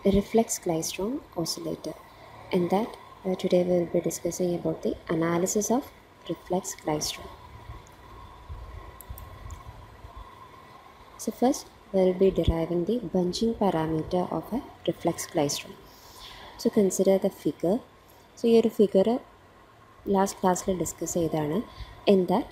reflex klystron oscillator. In that, uh, today we will be discussing about the analysis of reflex klystron. So first, we will be deriving the bunching parameter of a reflex klystron. So consider the figure. So ഈ ഒരു figure last ക്ലാസ്സിൽ discuss ചെയ്താണ് in that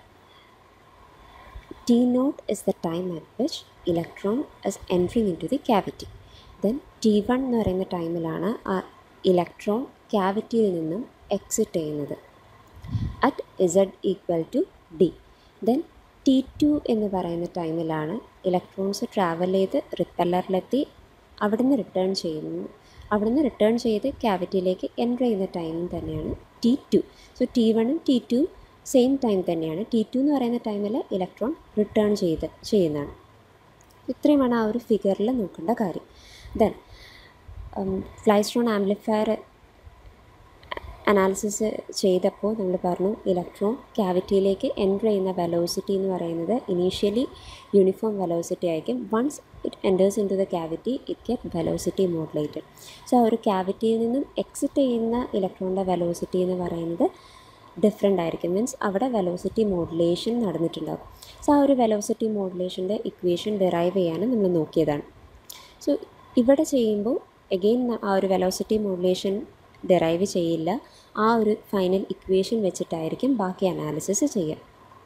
T nought is the time at which electron is entering into the cavity then T one എന്ന് പറയുന്ന ടൈമിലാണ് ആ electron ക്യാവിറ്റിയിൽ നിന്നും എക്സിറ്റ് ചെയ്യുന്നത് at Z equal to D then T two എന്ന് പറയുന്ന ടൈമിലാണ് ഇലക്ട്രോൺസ് ട്രാവൽ ചെയ്ത് റിപ്പല്ലറിലെത്തി അവിടുന്ന് റിട്ടേൺ ചെയ്യുന്നു അവിടുന്ന് റിട്ടേൺ ചെയ്ത് ക്യാവിറ്റിയിലേക്ക് എൻ്റർ ചെയ്യുന്ന ടൈം തന്നെയാണ് ടി ടു സോ ടി വണ്ണും ടി ടുവും സെയിം ടൈം തന്നെയാണ് ടി ടു എന്ന് പറയുന്ന ടൈമിൽ ഇലക്ട്രോൺ റിട്ടേൺ ചെയ്ത് ചെയ്യുന്നതാണ് ഇത്രയുമാണ് ആ ഒരു ഫിഗറിൽ നോക്കേണ്ട കാര്യം ദെൻ ഫ്ലൈസ്ട്രോൺ ആംപ്ലിഫയർ അനാലിസിസ് ചെയ്തപ്പോൾ നമ്മൾ പറഞ്ഞു ഇലക്ട്രോൺ ക്യാവിറ്റിയിലേക്ക് എൻ്റർ ചെയ്യുന്ന വെലോസിറ്റി എന്ന് പറയുന്നത് ഇനീഷ്യലി യൂണിഫോം വെലോസിറ്റി ആയിരിക്കും once it enters into the cavity it get velocity modulated so ആ ഒരു ക്യാവിറ്റിയിൽ നിന്നും എക്സിറ്റ് ചെയ്യുന്ന ഇലക്ട്രോണിൻ്റെ വെലോസിറ്റി എന്ന് പറയുന്നത് ഡിഫറെൻ്റ് ആയിരിക്കും മീൻസ് അവിടെ വെലോസിറ്റി മോഡുലേഷൻ നടന്നിട്ടുണ്ടാകും സോ ആ ഒരു വെലോസിറ്റി മോഡുലേഷൻ്റെ ഇക്വേഷൻ ഡിറൈവ് ചെയ്യാനും നമ്മൾ നോക്കിയതാണ് സോ ഇവിടെ ചെയ്യുമ്പോൾ എഗെയിൻ ആ ഒരു വെലോസിറ്റി മോഡുലേഷൻ ഡിറൈവ് ചെയ്യില്ല ആ ഒരു ഫൈനൽ ഇക്വേഷൻ വെച്ചിട്ടായിരിക്കും ബാക്കി അനാലിസിസ് ചെയ്യുക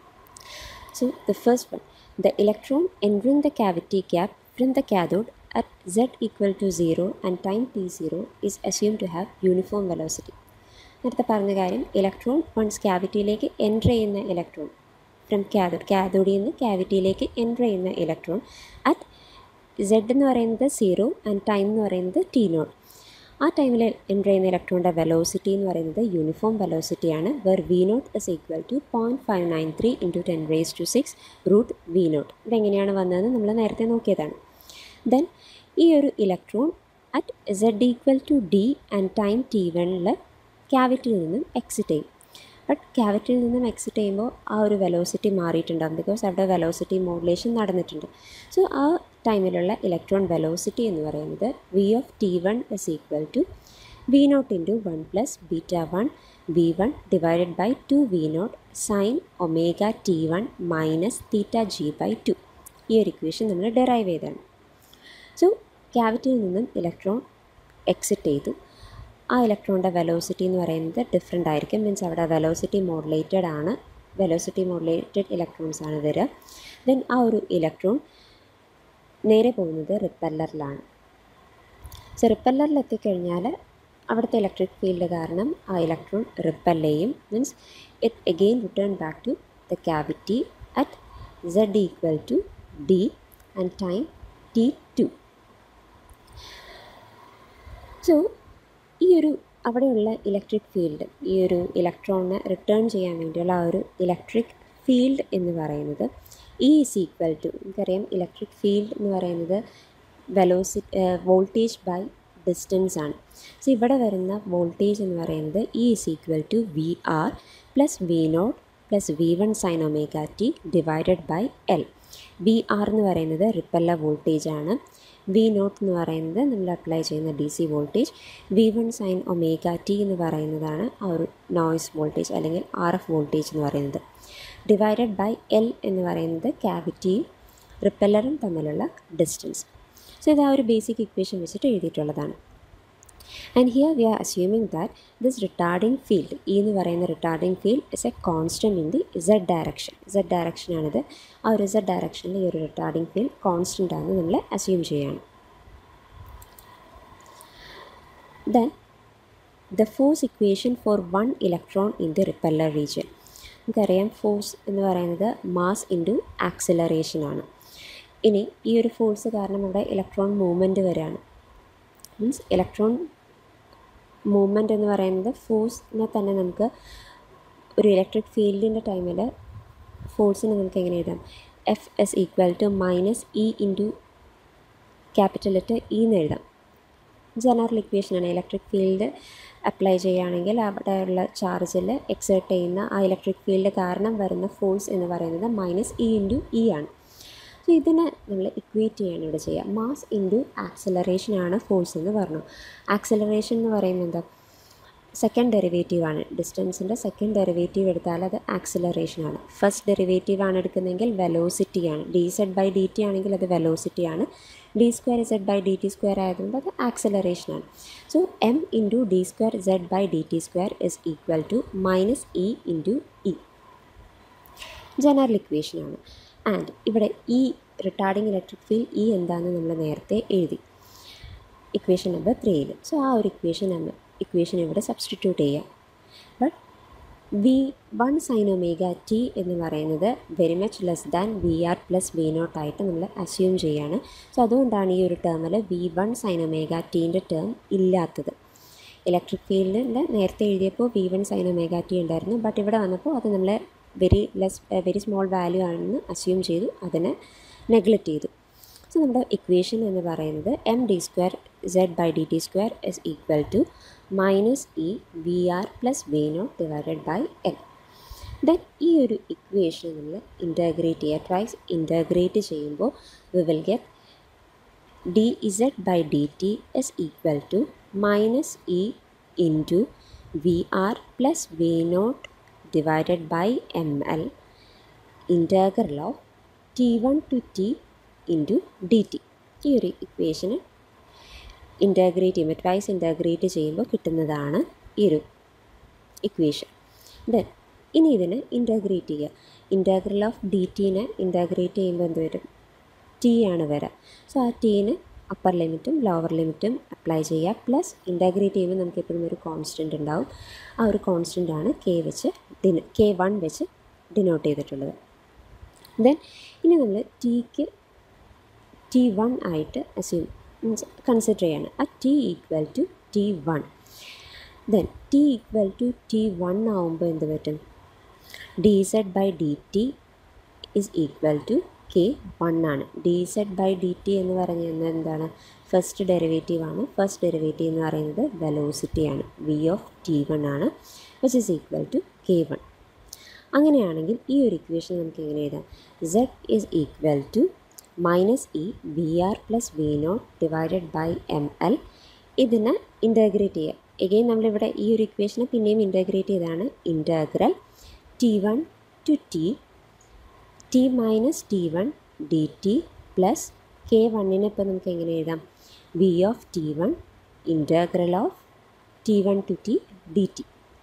so the first one the electron entering the cavity gap from the cathode at Z equal to zero and time T zero is assume to have uniform velocity നേരത്തെ പറഞ്ഞ കാര്യം electron once ക്യാവിറ്റിയിലേക്ക് enter ചെയ്യുന്ന electron from cathode കാഥോഡിൽ നിന്ന് ക്യാവിറ്റിയിലേക്ക് enter ചെയ്യുന്ന electron at Z എന്ന് പറയുന്നത് സീറോ ആൻഡ് ടൈം എന്ന് പറയുന്നത് ടി നോട്ട് ആ ടൈമിൽ എൻ്റർ ചെയ്യുന്ന ഇലക്ട്രോണിൻ്റെ വെലോസിറ്റി എന്ന് പറയുന്നത് യൂണിഫോം വെലോസിറ്റിയാണ് where V nought is equal to point five nine three into ten raise to six root V nought ഇതെങ്ങനെയാണ് വന്നതെന്ന് നമ്മൾ നേരത്തെ നോക്കിയതാണ് ദെൻ ഈ ഒരു electron at Z equal to D and time T വണ്ണിൽ ക്യാവിറ്റിയിൽ നിന്നും എക്സിറ്റ് ചെയ്യും ബട്ട് ക്യാവിറ്റിയിൽ നിന്നും എക്സിറ്റ് ചെയ്യുമ്പോൾ ആ ഒരു വെലോസിറ്റി മാറിയിട്ടുണ്ടാകും ബിക്കോസ് അവിടെ വെലോസിറ്റി മോഡുലേഷൻ നടന്നിട്ടുണ്ട് സോ ആ ടൈമിലുള്ള ഇലക്ട്രോൺ വെലോസിറ്റി എന്ന് പറയുന്നത് V of T one is equal to V not into one plus beta one V one divided by two V nought sine omega T one minus theta G by two ഈ ഒരു equation നമ്മൾ derive ചെയ്താണ് so ക്യാവിറ്റിയിൽ നിന്നും electron exit ചെയ്തു ആ ഇലക്ട്രോണിൻ്റെ velocity എന്ന് പറയുന്നത് different ആയിരിക്കും മീൻസ് അവിടെ വെലോസിറ്റി മോഡുലേറ്റഡ് ആണ് വെലോസിറ്റി മോഡുലേറ്റഡ് ഇലക്ട്രോൺസ് ആണ് വരിക ദെൻ ആ ഒരു ഇലക്ട്രോൺ നേരെ പോകുന്നത് റിപ്പല്ലറിലാണ് സോ റിപ്പല്ലറിൽ എത്തിക്കഴിഞ്ഞാൽ അവിടുത്തെ ഇലക്ട്രിക് ഫീൽഡ് കാരണം ആ ഇലക്ട്രോൺ റിപ്പൽ ചെയ്യും means it again return back to the cavity at Z equal to D and time T two so ഈ ഒരു അവിടെയുള്ള ഇലക്ട്രിക് ഫീൽഡ് ഈ ഒരു ഇലക്ട്രോണിനെ റിട്ടേൺ ചെയ്യാൻ വേണ്ടിയുള്ള ആ ഒരു ഇലക്ട്രിക് ഫീൽഡ് എന്ന് പറയുന്നത് ഇ ഈസ് ഈക്വൽ ടു നമുക്കറിയാം ഇലക്ട്രിക് ഫീൽഡ് എന്ന് പറയുന്നത് വെലോസി വോൾട്ടേജ് ബൈ ഡിസ്റ്റൻസ് ആണ് സോ ഇവിടെ വരുന്ന വോൾട്ടേജ് എന്ന് പറയുന്നത് E is equal to V R plus V nought plus V one sine omega T divided by L V R എന്ന് പറയുന്നത് റിപ്പല്ല വോൾട്ടേജ് ആണ് വി നോട്ട് എന്ന് പറയുന്നത് നമ്മൾ അപ്ലൈ ചെയ്യുന്ന D C voltage V one sine omega T എന്ന് പറയുന്നതാണ് ആ ഒരു നോയ്സ് വോൾട്ടേജ് അല്ലെങ്കിൽ ആർ എഫ് വോൾട്ടേജ് എന്ന് പറയുന്നത് ഡിവൈഡഡ് ബൈ എൽ എന്ന് പറയുന്നത് ക്യാവിറ്റിയും റിപ്പല്ലറും തമ്മിലുള്ള ഡിസ്റ്റൻസ് സോ ഇത് ആ ഒരു ബേസിക് ഇക്വേഷൻ വെച്ചിട്ട് എഴുതിയിട്ടുള്ളതാണ് and here we are assuming that this retarding field ഈ എന്ന് പറയുന്ന retarding field is a constant in the Z direction Z ഡയറക്ഷനാണിത് ആ ഒരു ഇസഡ് ഡയറക്ഷനിൽ ഈ ഒരു റിട്ടാർഡിംഗ് ഫീൽഡ് കോൺസ്റ്റൻ്റ് ആണെന്ന് നമ്മൾ അസ്യൂം ചെയ്യാണ് then the force equation for one electron in the repeller region നമുക്കറിയാം ഫോഴ്സ് എന്ന് പറയുന്നത് മാസ് ഇൻറ്റു ആക്സിലറേഷൻ ആണ് ഇനി ഈ ഒരു ഫോഴ്സ് കാരണം ഇവിടെ ഇലക്ട്രോൺ മൂവ്മെൻറ്റ് വരികയാണ് മീൻസ് ഇലക്ട്രോൺ മൂവ്മെൻറ്റ് എന്ന് പറയുന്നത് ഫോഴ്സിനെ തന്നെ നമുക്ക് ഒരു ഇലക്ട്രിക് ഫീൽഡിൻ്റെ ടൈമിൽ ഫോഴ്സിനെ നമുക്ക് എങ്ങനെ എഴുതാം F S equal to minus E into capital letter E എന്ന് എഴുതാം ജനറൽ ഇക്വേഷനാണ് ഇലക്ട്രിക് ഫീൽഡ് അപ്ലൈ ചെയ്യുകയാണെങ്കിൽ അവിടെയുള്ള ചാർജിൽ എക്സേർട്ട് ചെയ്യുന്ന ആ ഇലക്ട്രിക് ഫീൽഡ് കാരണം വരുന്ന ഫോഴ്സ് എന്ന് പറയുന്നത് മൈനസ് ഇ ഇൻറ്റു ഇ ആണ് സോ ഇതിനെ നമ്മൾ ഇക്വേറ്റ് ചെയ്യാണ് ഇവിടെ ചെയ്യുക മാസ് ഇൻറ്റു ആക്സലറേഷൻ ആണ് ഫോഴ്സ് എന്ന് പറഞ്ഞു ആക്സലറേഷൻ എന്ന് പറയുന്നത് എന്താ സെക്കൻഡ് ഡെറിവേറ്റീവ് ആണ് ഡിസ്റ്റൻസിൻ്റെ സെക്കൻഡ് ഡെറിവേറ്റീവ് എടുത്താൽ അത് ആക്സിലറേഷൻ ആണ് ഫസ്റ്റ് ഡെറിവേറ്റീവ് ആണ് എടുക്കുന്നതെങ്കിൽ വെലോസിറ്റി ആണ് D Z by D T ആണെങ്കിൽ അത് വെലോസിറ്റി ആണ് D square Z by D T square ആയതുകൊണ്ട് അത് ആക്സിലറേഷൻ ആണ് so M into D square Z by D T square is equal to minus E into E general equation ആണ് and ഇവിടെ E retarding electric field E എന്താണെന്ന് നമ്മൾ നേരത്തെ എഴുതി equation number ത്രീയിൽ സോ ആ ഒരു ഇക്വേഷൻ നമ്പർ ഇക്വേഷൻ ഇവിടെ സബ്സ്റ്റിറ്റ്യൂട്ട് ചെയ്യാം but V one sine omega T എന്ന് പറയുന്നത് very much less than V R plus V nought ആയിട്ട് നമ്മൾ അസ്യൂം ചെയ്യാണ് സോ അതുകൊണ്ടാണ് ഈ ഒരു ടേമിൽ വി വൺ സൈൻ ഒമേഗ ടീൻ്റെ ടേം ഇല്ലാത്തത് ഇലക്ട്രിക് ഫീൽഡിൻ്റെ നേരത്തെ എഴുതിയപ്പോൾ V one sine omega T ഉണ്ടായിരുന്നു ബട്ട് ഇവിടെ വന്നപ്പോൾ അത് നമ്മൾ very less very small value ആണെന്ന് അസ്യൂം ചെയ്തു അതിനെ നെഗ്ലക്റ്റ് ചെയ്തു സോ നമ്മുടെ ഇക്വേഷൻ എന്ന് പറയുന്നത് M D square Z by D T square is equal to minus E V R plus V not divided by L then ഈ ഒരു equation നമ്മൾ ഇൻറ്റഗ്രേറ്റ് ചെയ്യുക ട്രൈസ് ഇൻറ്റഗ്രേറ്റ് ചെയ്യുമ്പോൾ we will get D Z by D T is equal to minus E into V R plus V not divided by M L integral of T one to T into D T ഈ ഒരു ഇക്വേഷന് integrate ചെയ്യുമ്പോൾ twice integrate ചെയ്യുമ്പോൾ കിട്ടുന്നതാണ് ഈ ഒരു equation then ഇനി ഇതിനെ integrate ചെയ്യുക ഇൻറ്റഗ്രൽ ഓഫ് ഡി ടീനെ ഇൻറ്റഗ്രേറ്റ് ചെയ്യുമ്പോൾ എന്ത് വരും ടി ആണ് വരിക സോ ആ ടീന് അപ്പർ ലിമിറ്റും ലോവർ ലിമിറ്റും അപ്ലൈ ചെയ്യുക പ്ലസ് ഇൻറ്റഗ്രേറ്റ് ചെയ്യുമ്പോൾ നമുക്ക് എപ്പോഴും ഒരു കോൺസ്റ്റൻറ്റ് ഉണ്ടാവും ആ ഒരു കോൺസ്റ്റൻ്റ് ആണ് കെ വെച്ച് ഡിനോ കെ വൺ വെച്ച് ഡിനോട്ട് ചെയ്തിട്ടുള്ളത് ദെൻ ഇനി നമ്മൾ ടിക്ക് ടി വൺ ആയിട്ട് അസ്യൂം മീൻസ് കൺസിഡർ ചെയ്യാണ് ആ T equal to T one then T equal to T one ആവുമ്പോൾ എന്ത് പറ്റും D Z by D T is equal to K one ആണ് D Z by D T എന്ന് പറഞ്ഞു കഴിഞ്ഞാൽ എന്താണ് ഫസ്റ്റ് ഡെറിവേറ്റീവ് ആണ് ഫസ്റ്റ് ഡെറിവേറ്റീവ് എന്ന് പറയുന്നത് വെലോസിറ്റി ആണ് വി ഓഫ് ടി വൺ ആണ് which is equal to K one അങ്ങനെയാണെങ്കിൽ ഈ ഒരു ഇക്വേഷൻ നമുക്ക് എങ്ങനെ എഴുതാം Z is equal to minus E V R plus V not divided by M L ഇതിനെ ഇൻറ്റഗ്രേറ്റ് ചെയ്യുക എഗെയിൻ നമ്മളിവിടെ ഈ ഒരു ഇക്വേഷനെ പിന്നെയും ഇൻറ്റഗ്രേറ്റ് ചെയ്താണ് integral T one to T T minus T one D T plus K വണ്ണിനെ ഇപ്പോൾ നമുക്ക് എങ്ങനെ എഴുതാം V of T one integral of T one to T D T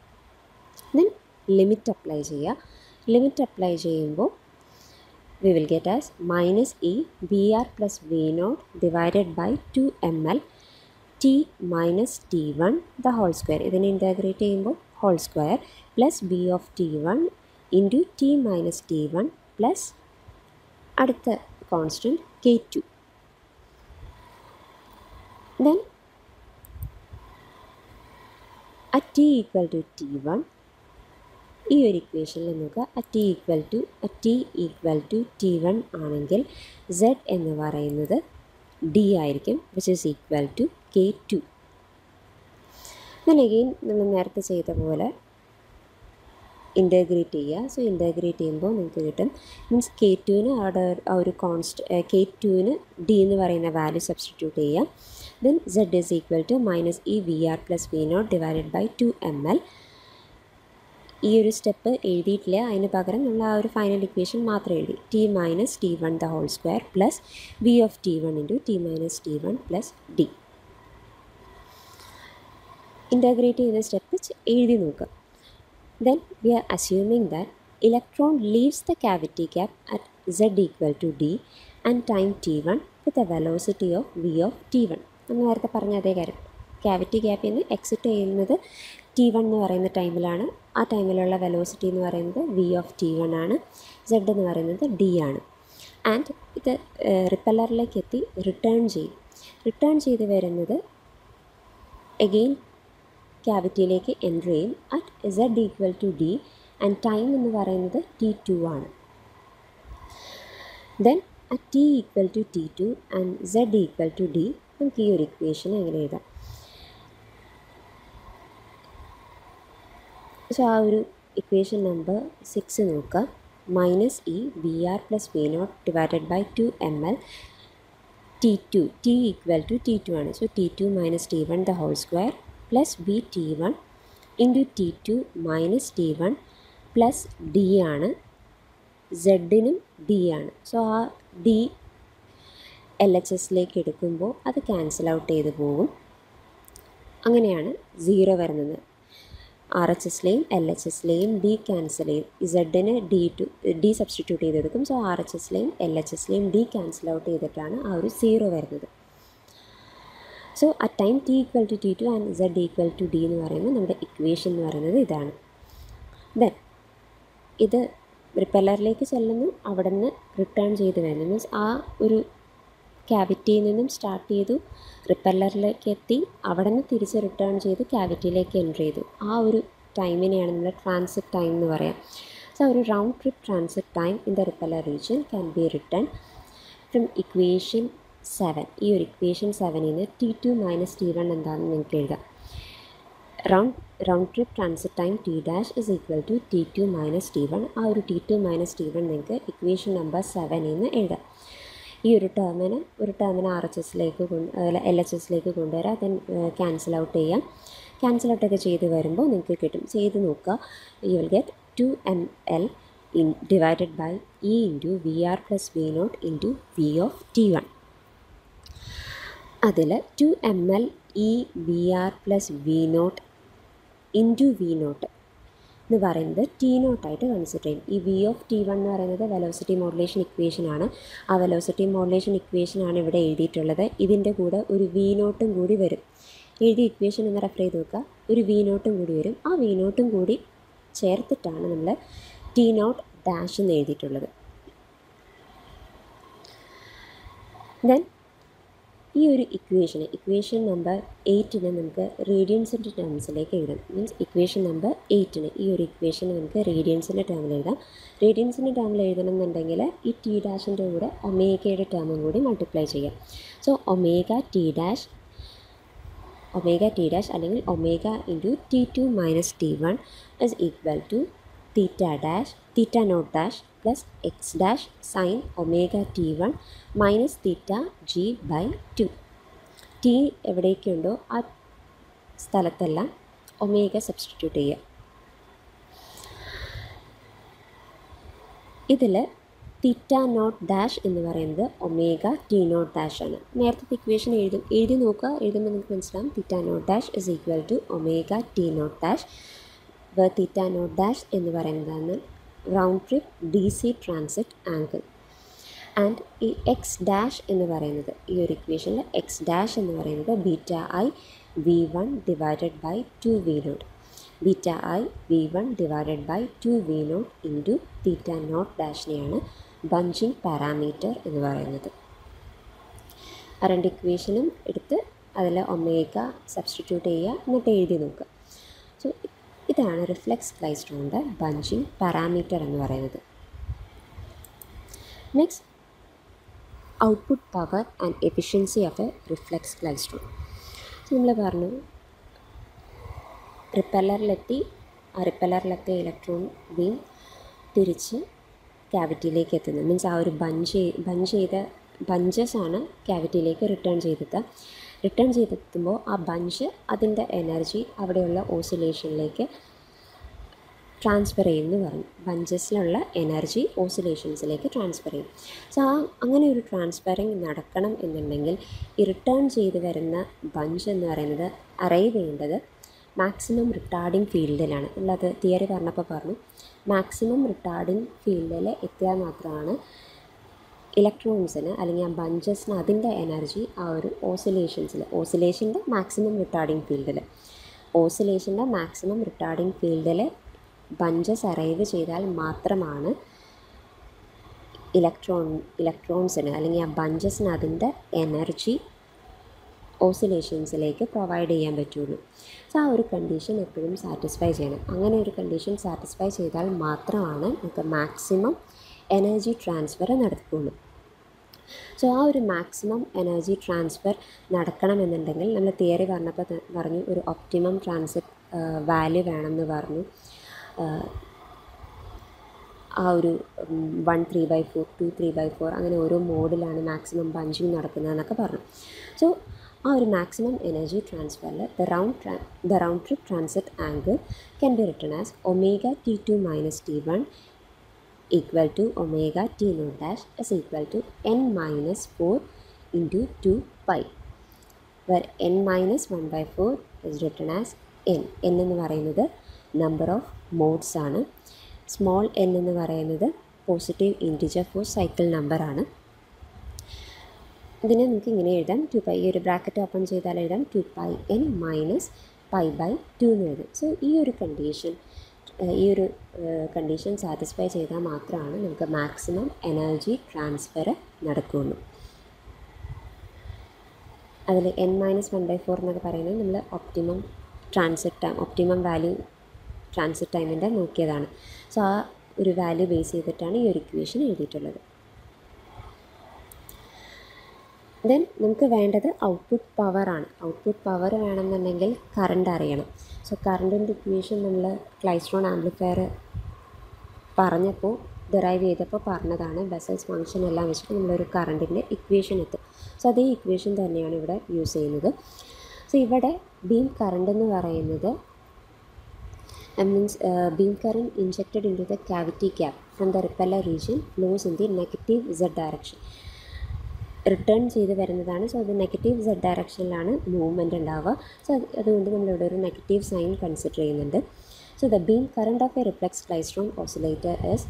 then limit apply ചെയ്യുക ലിമിറ്റ് അപ്ലൈ ചെയ്യുമ്പോൾ we will get as minus e vr plus v naught divided by 2 ml t minus t1 the whole square ഇതിനെ integrate ചെയ്യുമ്പോൾ whole square plus V of T one into T minus T one plus അടുത്ത constant K two then at T equal to T one ഈ ഒരു ഇക്വേഷനിൽ നോക്കുക uh T equal to uh T equal to T one ആണെങ്കിൽ Z എന്ന് പറയുന്നത് D ആയിരിക്കും which is equal to K two then again നമ്മൾ നേരത്തെ ചെയ്ത പോലെ ഇൻറ്റഗ്രേറ്റ് ചെയ്യുക സോ ഇൻറ്റഗ്രേറ്റ് ചെയ്യുമ്പോൾ നിങ്ങൾക്ക് കിട്ടും മീൻസ് കെ ടുവിന് അവിടെ ആ ഒരു കോൺസ്റ്റ് കെ ടുവിന് ഡി എന്ന് പറയുന്ന വാല്യൂ സബ്സ്റ്റിറ്റ്യൂട്ട് ചെയ്യുക then Z is equal to minus E V R plus V not divided by two M L ഈ ഒരു സ്റ്റെപ്പ് എഴുതിയിട്ടില്ല അതിന് പകരം നമ്മൾ ആ ഒരു ഫൈനൽ ഇക്വേഷൻ മാത്രം എഴുതി T minus T one the whole square plus V of T one into T minus T one plus D integrate ചെയ്യുന്ന സ്റ്റെപ്പ് എഴുതി നോക്കുക then we are assuming that electron leaves the cavity gap at Z equal to D and time T one with a velocity of V of T one നമ്മൾ നേരത്തെ പറഞ്ഞ അതേ കാര്യം cavity ഗ്യാപ്പിൽ നിന്ന് എക്സിറ്റ് ചെയ്യുന്നത് ടി വൺ എന്ന് പറയുന്ന ടൈമിലാണ് ആ ടൈമിലുള്ള വെലോസിറ്റി എന്ന് പറയുന്നത് വി ഓഫ് ടി വൺ ആണ് സെഡ് എന്ന് പറയുന്നത് ഡി ആണ് ആൻഡ് ഇത് റിപ്പല്ലറിലേക്ക് എത്തി റിട്ടേൺ ചെയ്യും റിട്ടേൺ ചെയ്ത് വരുന്നത് എഗെയിൻ ക്യാവിറ്റിയിലേക്ക് എൻറ്റർ ചെയ്യും at Z equal to D and time എന്ന് പറയുന്നത് ടി ടു ആണ് then at T equal to t two and z equal to d നമുക്ക് ഈ ഒരു ഇക്വേഷൻ എങ്ങനെ എഴുതാം സോ ആ ഒരു ഇക്വേഷൻ നമ്പർ സിക്സ് നോക്കുക minus E V R plus V not divided by two M l t two t equal to t two ആണ് so t two minus T one the whole square plus b t one into t two minus T one plus d ആണ് സെഡിനും d ആണ് so ആ d L H എസിലേക്ക് എടുക്കുമ്പോൾ അത് cancel out ചെയ്ത് പോകും അങ്ങനെയാണ് സീറോ വരുന്നത് ആർ എച്ച് എസിലെയും എൽ എച്ച് എസിലെയും ഡി ക്യാൻസൽ ചെയ്യും ഇസഡിന് ഡി ടു ഡി സബ്സ്റ്റിറ്റ്യൂട്ട് ചെയ്തെടുക്കും സോ ആർ എച്ച് എസിലെയും എൽ എച്ച് എസിലെയും ഡി ക്യാൻസൽ ഔട്ട് ചെയ്തിട്ടാണ് ആ ഒരു സീറോ വരുന്നത് so at time t equal to t two and z equal to d എന്ന് പറയുമ്പോൾ നമ്മുടെ ഇക്വേഷൻ എന്ന് പറയുന്നത് ഇതാണ് ദെൻ ഇത് റിപ്പല്ലറിലേക്ക് ചെല്ലുന്നു അവിടെ നിന്ന് റിട്ടേൺ ചെയ്ത് വരുന്നു മീൻസ് ആ ഒരു ക്യാവിറ്റിയിൽ നിന്നും സ്റ്റാർട്ട് ചെയ്തു റിപ്പല്ലറിലേക്ക് എത്തി അവിടെ നിന്ന് തിരിച്ച് റിട്ടേൺ ചെയ്ത് ക്യാവിറ്റിയിലേക്ക് എൻ്റർ ചെയ്തു ആ ഒരു ടൈമിനെയാണ് നമ്മൾ ട്രാൻസിറ്റ് ടൈം എന്ന് പറയാം സോ ഒരു round trip transit time in the repeller region can be return from equation seven ഈ ഒരു ഇക്വേഷൻ സെവനിൽ നിന്ന് t two minus T one എന്താണെന്ന് നിങ്ങൾക്ക് എഴുതാം round round trip transit time t dash is equal to t two minus T one ആ ഒരു t two minus T one നിങ്ങൾക്ക് ഇക്വേഷൻ നമ്പർ സെവനിൽ നിന്ന് എഴുതാം ഈ ഒരു ടേമിന് ഒരു ടേമിന് ആർ എച്ച് എസിലേക്ക് കൊണ്ട് എൽ എച്ച് എസിലേക്ക് കൊണ്ടുവരാം ദെൻ ക്യാൻസൽ ഔട്ട് ചെയ്യാം ക്യാൻസൽ ഔട്ടൊക്കെ ചെയ്ത് വരുമ്പോൾ നിങ്ങൾക്ക് കിട്ടും ചെയ്ത് നോക്കുക you will get two M l in divided by e into V R plus V not into v of T one അതിൽ two M l e V R plus V not into v not എന്ന് പറയുന്നത് T നോട്ടായിട്ട് consider ചെയ്യും ഈ V of T one എന്ന് പറയുന്നത് velocity modulation equation ആണ് ആ velocity modulation equation ആണ് ഇവിടെ എഴുതിയിട്ടുള്ളത് ഇതിൻ്റെ കൂടെ ഒരു വി നോട്ടും കൂടി വരും എഴുതിയ ഇക്വേഷൻ എന്ന് റെഫർ ചെയ്ത് നോക്കുക ഒരു വി നോട്ടും കൂടി വരും ആ വി നോട്ടും കൂടി ചേർത്തിട്ടാണ് നമ്മൾ ടി നോട്ട് ഡാഷ് എന്ന് എഴുതിയിട്ടുള്ളത് ദെൻ ഈ ഒരു ഇക്വേഷന് ഇക്വേഷൻ നമ്പർ എയ്റ്റിന് നമുക്ക് റേഡിയൻസിൻ്റെ ടേംസിലേക്ക് എഴുതാം മീൻസ് ഇക്വേഷൻ നമ്പർ എയ്റ്റിന് ഈ ഒരു ഇക്വേഷന് നമുക്ക് റേഡിയൻസിൻ്റെ ടേമിൽ എഴുതാം റേഡിയൻസിൻ്റെ ടേമിൽ എഴുതണം എന്നുണ്ടെങ്കിൽ ഈ ടി ഡാഷിൻ്റെ കൂടെ ഒമേഗയുടെ ടേമും കൂടി മൾട്ടിപ്ലൈ ചെയ്യാം so omega t dash omega t dash അല്ലെങ്കിൽ omega into t two minus T one is equal to theta dash theta naught dash plus x dash sine omega T one minus theta G by two t എവിടേക്കുണ്ടോ ആ സ്ഥലത്തെല്ലാം omega substitute ചെയ്യുക ഇതിൽ തീറ്റ naught dash എന്ന് പറയുന്നത് omega t naught dash ആണ് നേരത്തെ equation എഴുതും എഴുതി നോക്കുക എഴുതുമ്പോൾ നിങ്ങൾക്ക് മനസ്സിലാവും theta naught dash is equal to omega t naught dash വ തീറ്റ നോട്ട് ഡാഷ് എന്ന് പറയുന്നതാണ് round trip D C transit angle and ഈ എക്സ് ഡാഷ് എന്ന് പറയുന്നത് ഈ ഒരു ഇക്വേഷനിൽ എക്സ് ഡാഷ് എന്ന് പറയുന്നത് beta i v one divided by two V naught beta i v one divided by two V not into theta naught ഡാഷിനെയാണ് bunching parameter എന്ന് പറയുന്നത് ആ രണ്ട് ഇക്വേഷനും എടുത്ത് അതിൽ ഒമേഗ സബ്സ്റ്റിറ്റ്യൂട്ട് ചെയ്യുക എന്നിട്ട് എഴുതി നോക്കുക സോ ഇതാണ് റിഫ്ലെക്സ് ക്ലൈസ്ട്രോണിൻ്റെ ബഞ്ചിങ് പാരാമീറ്റർ എന്ന് പറയുന്നത് next output power and efficiency of a reflex klystron നമ്മൾ പറഞ്ഞു റിപ്പല്ലറിലെത്തി ആ റിപ്പല്ലറിലെത്തിയ ഇലക്ട്രോൺ ബീം തിരിച്ച് ക്യാവിറ്റിയിലേക്ക് എത്തുന്നത് മീൻസ് ആ ഒരു ബഞ്ച് ബഞ്ച് ചെയ്ത ബഞ്ചസ് ആണ് ക്യാവിറ്റിയിലേക്ക് റിട്ടേൺ ചെയ്തെത്തുക റിട്ടേൺ ചെയ്തെത്തുമ്പോൾ ആ ബഞ്ച് അതിൻ്റെ എനർജി അവിടെയുള്ള ഓസിലേഷനിലേക്ക് ട്രാൻസ്ഫർ ചെയ്യുമെന്ന് പറഞ്ഞു ബഞ്ചസിലുള്ള എനർജി ഓസിലേഷൻസിലേക്ക് ട്രാൻസ്ഫർ ചെയ്യും സോ ആ അങ്ങനെ ഒരു ട്രാൻസ്ഫറിങ് നടക്കണം എന്നുണ്ടെങ്കിൽ ഈ റിട്ടേൺ ചെയ്ത് വരുന്ന ബഞ്ച് എന്ന് പറയുന്നത് അറൈവ് ചെയ്യേണ്ടത് മാക്സിമം റിട്ടാർഡിങ് ഫീൽഡിലാണ് നമ്മളത് തിയറി പറഞ്ഞപ്പോൾ പറഞ്ഞു മാക്സിമം റിട്ടാർഡിങ് ഫീൽഡിൽ എത്തിയാൽ മാത്രമാണ് ഇലക്ട്രോൺസിന് അല്ലെങ്കിൽ ആ ബഞ്ചസിന് അതിൻ്റെ എനർജി ആ ഒരു ഓസിലേഷൻസിൽ ഓസിലേഷൻ്റെ മാക്സിമം റിട്ടാർഡിങ് ഫീൽഡിൽ ഓസിലേഷൻ്റെ മാക്സിമം റിട്ടാർഡിങ് ഫീൽഡിൽ ബഞ്ചസ് അറൈവ് ചെയ്താൽ മാത്രമാണ് ഇലക്ട്രോൺ ഇലക്ട്രോൺസിന് അല്ലെങ്കിൽ ആ ബഞ്ചസിന് അതിൻ്റെ എനർജി ഓസിലേഷൻസിലേക്ക് പ്രൊവൈഡ് ചെയ്യാൻ പറ്റുള്ളൂ സോ ആ ഒരു കണ്ടീഷൻ എപ്പോഴും സാറ്റിസ്ഫൈ ചെയ്യണം അങ്ങനെ ഒരു കണ്ടീഷൻ സാറ്റിസ്ഫൈ ചെയ്താൽ മാത്രമാണ് നമുക്ക് മാക്സിമം എനർജി ട്രാൻസ്ഫർ നടക്കുള്ളൂ സോ ആ ഒരു മാക്സിമം എനർജി ട്രാൻസ്ഫർ നടക്കണമെന്നുണ്ടെങ്കിൽ നമ്മൾ തിയറി പറഞ്ഞപ്പോൾ ത- പറഞ്ഞു ഒരു ഒപ്റ്റിമം ട്രാൻസിറ്റ് വാല്യൂ വേണമെന്ന് പറഞ്ഞു ആ ഒരു one three by four two three by four അങ്ങനെ ഓരോ മോഡിലാണ് മാക്സിമം പഞ്ചിങ് നടക്കുന്നതെന്നൊക്കെ പറഞ്ഞു സോ ആ ഒരു മാക്സിമം എനർജി ട്രാൻസ്ഫറിൽ ദ റൗണ്ട് ട്രാ the round trip transit angle can be written as omega t two minus T one equal to omega t naught dash is equal to n minus 4 into 2 pi where n minus 1 by 4 is written as n n എന്ന് പറയുന്നത് number of modes ആണ് small n എന്ന് പറയുന്നത് positive integer four cycle നമ്പറാണ് ഇതിനെ നമുക്ക് ഇങ്ങനെ എഴുതാം ടു പൈ ഈ ഒരു ബ്രാക്കറ്റ് ഓപ്പൺ ചെയ്താൽ എഴുതാം two pi N minus pi by two എന്ന് എഴുതും സോ ഈ ഒരു കണ്ടീഷൻ ഈ ഒരു കണ്ടീഷൻ സാറ്റിസ്ഫൈ ചെയ്താൽ മാത്രമാണ് നമുക്ക് മാക്സിമം എനർജി ട്രാൻസ്ഫർ നടക്കുകയുള്ളൂ അതിൽ n minus one by four എന്നൊക്കെ പറയുന്നത് നമ്മൾ optimum transit time optimum value transit ടൈമിൻ്റെ നോക്കിയതാണ് സോ ആ ഒരു വാല്യൂ ബേസ് ചെയ്തിട്ടാണ് ഈ ഒരു ഇക്വേഷൻ എഴുതിയിട്ടുള്ളത് ദെൻ നമുക്ക് വേണ്ടത് ഔട്ട്പുട്ട് പവറാണ് ഔട്ട്പുട്ട് പവർ വേണമെന്നുണ്ടെങ്കിൽ കറണ്ട് അറിയണം സോ കറണ്ടിൻ്റെ ഇക്വേഷൻ നമ്മൾ ക്ലൈസ്ട്രോൺ ആംപ്ലിഫയർ പറഞ്ഞപ്പോൾ ഡെറൈവ് ചെയ്തപ്പോൾ പറഞ്ഞതാണ് ബസൽസ് ഫംഗ്ഷൻ എല്ലാം വെച്ചിട്ട് നമ്മളൊരു കറണ്ടിൻ്റെ ഇക്വേഷൻ എത്തും സോ അതേ ഇക്വേഷൻ തന്നെയാണ് ഇവിടെ യൂസ് ചെയ്യുന്നത് സോ ഇവിടെ ബീം കറണ്ട് എന്ന് പറയുന്നത് means beam current injected into the cavity cap from the repeller region flows in the negative z direction return ചെയ്ത് വരുന്നതാണ് സോ അത് നെഗറ്റീവ് സെഡ് ഡയറക്ഷനിലാണ് മൂവ്മെൻറ്റ് ഉണ്ടാവുക സോ അത് അതുകൊണ്ട് നമ്മളിവിടെ ഒരു നെഗറ്റീവ് സൈൻ കൺസിഡർ ചെയ്യുന്നുണ്ട് so the beam current of a reflex klystron oscillator s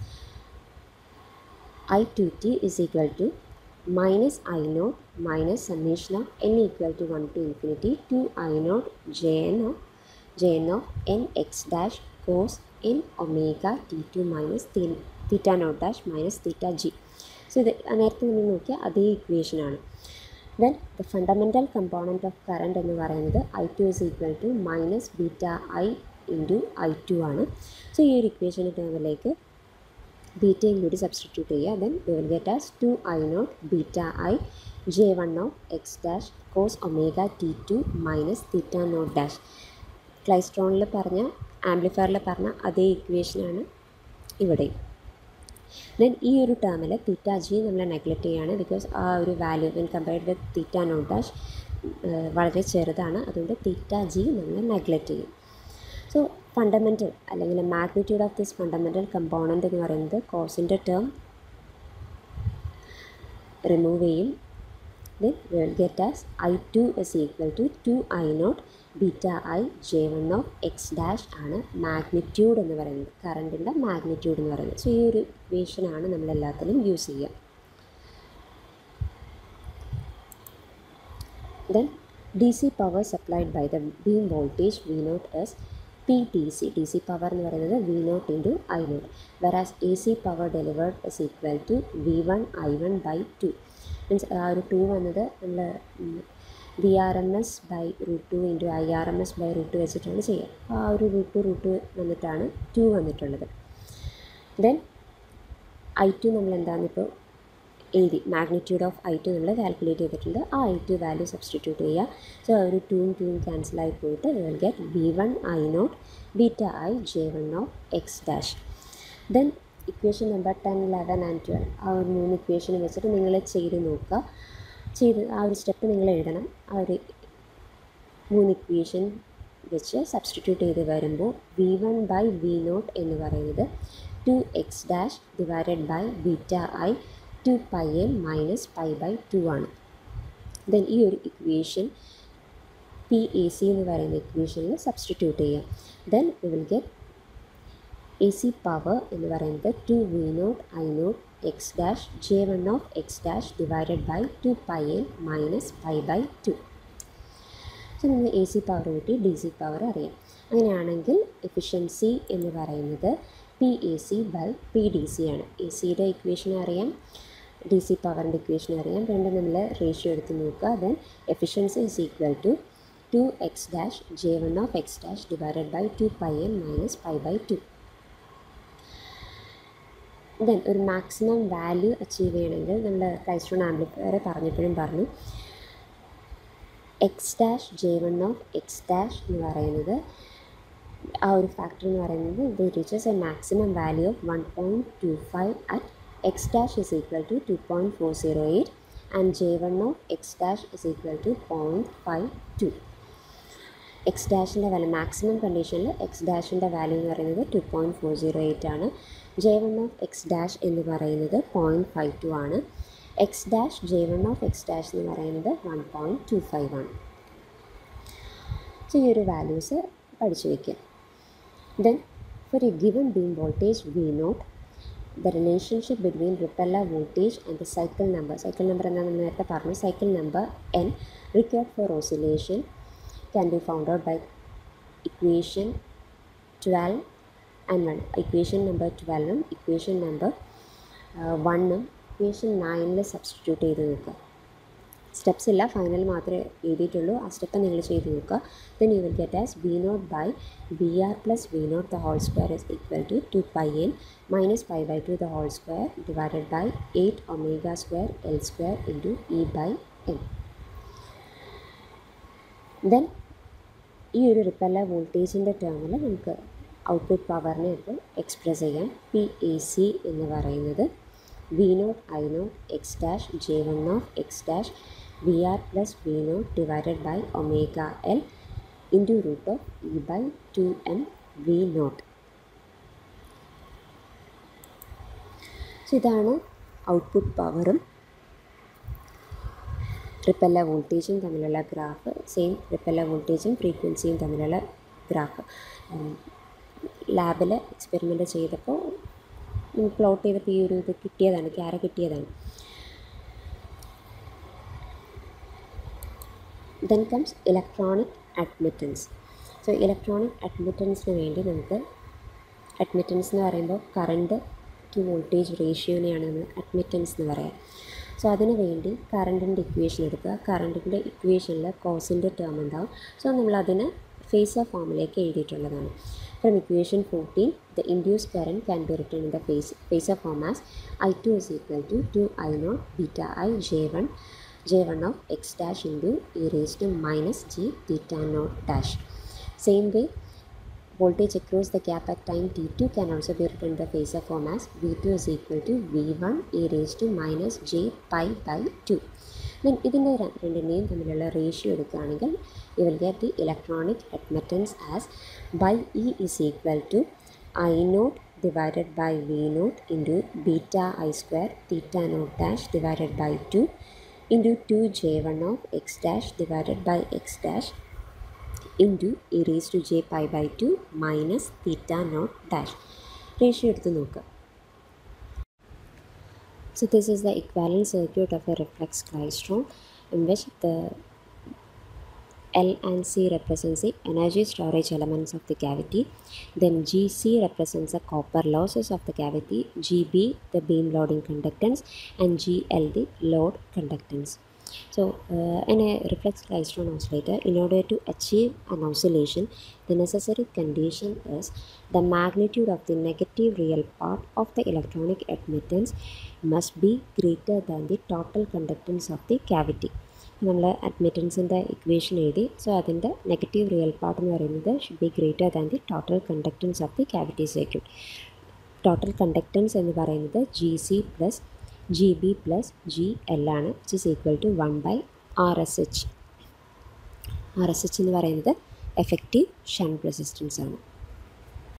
i two t is equal to minus i naught minus summation of n equal to one to infinity to I naught j n of j n of n x dash cos n omega t two minus theta naught dash minus theta g so ഇത് നേരത്തെ നമ്മൾ നോക്കിയ അതേ ഇക്വേഷനാണ് then the fundamental component of current എന്ന് പറയുന്നത് i two is equal to minus beta i into i two ആണ് so ഈ ഒരു ഇക്വേഷൻ്റെ ടേമിലേക്ക് ബീറ്റയും കൂടി സബ്സ്റ്റിറ്റ്യൂട്ട് ചെയ്യുക then we will get as two I naught beta I J one of X dash cos omega t two minus theta naught dash ക്ലൈസ്ട്രോണിൽ പറഞ്ഞ ആംപ്ലിഫയറിൽ പറഞ്ഞ അതേ ഇക്വേഷനാണ് ഇവിടെയും ദെൻ ഈ ഒരു ടേമിൽ തീറ്റ ജി നമ്മൾ നെഗ്ലക്റ്റ് ചെയ്യുകയാണ് ബിക്കോസ് ആ ഒരു value when compared with theta naught dash വളരെ ചെറുതാണ് അതുകൊണ്ട് തീറ്റ ജി നമ്മൾ നെഗ്ലക്റ്റ് ചെയ്യും സോ ഫണ്ടമെൻ്റൽ അല്ലെങ്കിൽ magnitude of this fundamental component എന്ന് പറയുന്നത് കോസിൻ്റെ ടേം റിമൂവ് ചെയ്യും then will get as I two is equal to two I naught beta I J one of X dash ആണ് magnitude എന്ന് പറയുന്നത് കറണ്ടിൻ്റെ മാഗ്നിറ്റ്യൂഡ് എന്ന് പറയുന്നത് സോ ഈ ഒരു ഇക്വേഷനാണ് നമ്മൾ എല്ലാത്തിലും യൂസ് ചെയ്യുക then D C power supplied by the beam voltage v naught s p t c D C power എന്ന് പറയുന്നത് V not into i naught whereas A C power delivered is equal to v one i one by two means ആ ഒരു two വന്നത് നമ്മൾ v R M S by root two into i R M S by root വെച്ചിട്ടാണ് ചെയ്യുക അപ്പോൾ ആ ഒരു root to root വന്നിട്ടാണ് ടു വന്നിട്ടുള്ളത് ദെൻ ഐ ടു നമ്മൾ എന്താണെന്നിപ്പോൾ എഴുതി മാഗ്നിറ്റ്യൂഡ് ഓഫ് ഐ ടു നമ്മൾ കാൽക്കുലേറ്റ് ചെയ്തിട്ടുണ്ട് ആ ഐ ടു വാല്യൂ സബ്സ്റ്റിറ്റ്യൂട്ട് ചെയ്യുക സോ ഒരു ടൂവും ടൂവും ക്യാൻസലായി പോയിട്ട് will get b one i naught beta I J one of X dash then equation number ten eleven and twelve ആ ഒരു മൂന്ന് ഇക്വേഷൻ വെച്ചിട്ട് നിങ്ങൾ ചെയ്ത് നോക്കുക ചെയ്ത് ആ ഒരു സ്റ്റെപ്പ് നിങ്ങൾ എഴുതണം ആ ഒരു മൂന്ന് ഇക്വേഷൻ വെച്ച് സബ്സ്റ്റിറ്റ്യൂട്ട് ചെയ്ത് വരുമ്പോൾ v one by V not എന്ന് പറയുന്നത് two x dash divided by beta i two pi N minus pi by two ആണ് ദെൻ ഈ ഒരു ഇക്വേഷൻ പി എ സി എന്ന് പറയുന്ന ഇക്വേഷനിൽ സബ്സ്റ്റിറ്റ്യൂട്ട് ചെയ്യാം then we will get A C power എന്ന് പറയുന്നത് two V naught I naught X dash J one of X dash divided by two pi N minus pi by two so നമ്മൾ A C power കൂട്ടി D C power അറിയാം അങ്ങനെയാണെങ്കിൽ efficiency എന്ന് പറയുന്നത് P A C by P D C ആണ് A സിയുടെ equation അറിയാം D C പവറിൻ്റെ ഇക്വേഷൻ അറിയാം രണ്ടും നമ്മൾ റേഷ്യോ എടുത്ത് നോക്കുക then efficiency is equal to two x dash J one of X dash divided by two pi N minus pi by two then ഒരു മാക്സിമം വാല്യൂ അച്ചീവ് ചെയ്യണമെങ്കിൽ നമ്മൾ ക്ലൈസ്ട്രോൺ ആംപ്ലിഫയർ പറഞ്ഞപ്പോഴും പറഞ്ഞു x dash J one of X dash എന്ന് പറയുന്നത് ആ ഒരു factor എന്ന് പറയുന്നത് ഇത് reaches a maximum value of one point two five at x dash is equal to two point four zero eight and J one of X dash is equal to point five two x ഡാഷിൻ്റെ value maximum കണ്ടീഷനിൽ x ഡാഷിൻ്റെ value എന്ന് പറയുന്നത് two point four zero eight ആണ് j one of X dash എന്ന് പറയുന്നത് point five two ആണ് x dash J one of X dash എന്ന് പറയുന്നത് വൺ പോയിൻറ്റ് ടു ഫൈവ് ആണ് സോ ഈ ഒരു വാല്യൂസ് പഠിച്ചു വയ്ക്കുക then for a given beam voltage v naught the relationship between repeller voltage and the cycle number cycle number എന്താണെന്ന് നേരത്തെ പറഞ്ഞു cycle number n required for oscillation can be found out by equation 12 and 1 equation number 12 ഉം equation number വണ്ണും equation നയനിൽ substitute ചെയ്ത് നോക്കുക steps ഇല്ല final മാത്രമേ എഴുതിയിട്ടുള്ളൂ ആ സ്റ്റെപ്പ് നിങ്ങൾ ചെയ്ത് നോക്കുക then you will get as V naught by B R plus V naught the whole square is equal to two pi N minus pi by two the whole square divided by eight omega square L square into E by N then ഈ ഒരു repeller വോൾട്ടേജിൻ്റെ ടേമിൽ നമുക്ക് output പവറിനെ ഇപ്പോൾ express ചെയ്യാം P A C എന്ന് പറയുന്നത് V naught I naught X dash J one of X dash V R plus V not divided by omega L into root of E by two M V naught so ഇതാണ് output പവറും repeller വോൾട്ടേജും തമ്മിലുള്ള graph same repeller വോൾട്ടേജും ഫ്രീക്വൻസിയും തമ്മിലുള്ള graph ലാബിൽ experiment ചെയ്തപ്പോൾ plot ചെയ്തപ്പോൾ ഈ ഒരു ഇത് കിട്ടിയതാണ് ക്യാര കിട്ടിയതാണ് then comes electronic admittance so electronic അഡ്മിറ്റൻസിന് വേണ്ടി നമുക്ക് അഡ്മിറ്റൻസ് എന്ന് പറയുമ്പോൾ കറണ്ട് ടു വോൾട്ടേജ് റേഷ്യോനെയാണ് നമ്മൾ അഡ്മിറ്റൻസ് എന്ന് പറയാം സോ അതിന് വേണ്ടി കറണ്ടിൻ്റെ ഇക്വേഷൻ എടുക്കുക കറണ്ടിൻ്റെ ഇക്വേഷനിൽ കോസിൻ്റെ ടേം ഉണ്ടാവും സോ നമ്മൾ അതിന് ഫേസർ ഫോമിലേക്ക് എഴുതിയിട്ടുള്ളതാണ് from equation fourteen the induced current can be written in the phase phasor form as I two is equal to two I naught beta I J one J one of X dash into E raise to minus G beta naught dash same way voltage across the gap at time t2 can also be written in the phasor form as v2 is equal to v1 e raised to minus j pi by 2 then ഇതിൻ്റെ രണ്ടിൻ്റെയും തമ്മിലുള്ള ratio എടുക്കുകയാണെങ്കിൽ you will get the electronic admittance as by E is equal to I naught divided by V not into beta I square theta naught dash divided by two into two J one of X dash divided by X dash into E raise to J pi by two minus theta naught dash ratio എടുത്ത് നോക്കുക So this is the equivalent circuit of a reflex klystron in which the L and C represents the energy storage elements of the cavity. Then GC represents the copper losses of the cavity, GB the beam loading conductance and GL the load conductance. So, uh, in a reflex klystron oscillator, in order to achieve an oscillation, the necessary condition is the magnitude of the negative real part of the electronic admittance must be greater than the total conductance of the cavity. നമ്മൾ അഡ്മിറ്റൻസിൻ്റെ equation എഴുതി so അതിൻ്റെ negative real part എന്ന് പറയുന്നത് should be greater than the total conductance of the cavity circuit total conductance എന്ന് പറയുന്നത് G C plus G B plus G L ആണ് which is equal to one by R S H R S H എന്ന് പറയുന്നത് effective shunt resistance ആണ്